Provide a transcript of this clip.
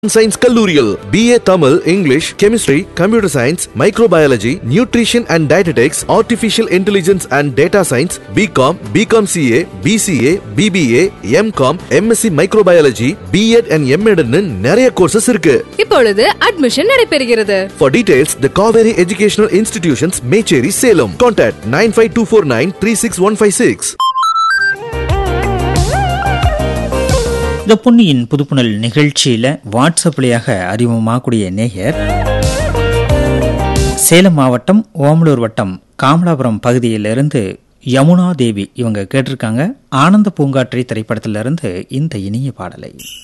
Science கல்லூரியில் BA Tamil English chemistry computer science microbiology nutrition and dietetics artificial intelligence and data science BCom BCom CA BCA BBA MCom MSc microbiology BEd and எம்எட்னு நிறைய courses இருக்கு இப்பொழுது admission நடைபெறுகிறது For details, the Kaveri Educational Institutions, Mecheri, Salem. Contact 95249 36156. இந்த பொன்னியின் புதுப்புணல் நிகழ்ச்சியில் WhatsApp வழியாக அறிமுகமாகக்கூடிய நேயர் சேலம் மாவட்டம் ஓமலூர் வட்டம் காமலாபுரம் பகுதியிலிருந்து யமுனா தேவி இவங்க கேட்டிருக்காங்க ஆனந்த பூங்காற்றி திரைப்படத்திலிருந்து இந்த இனிய பாடலை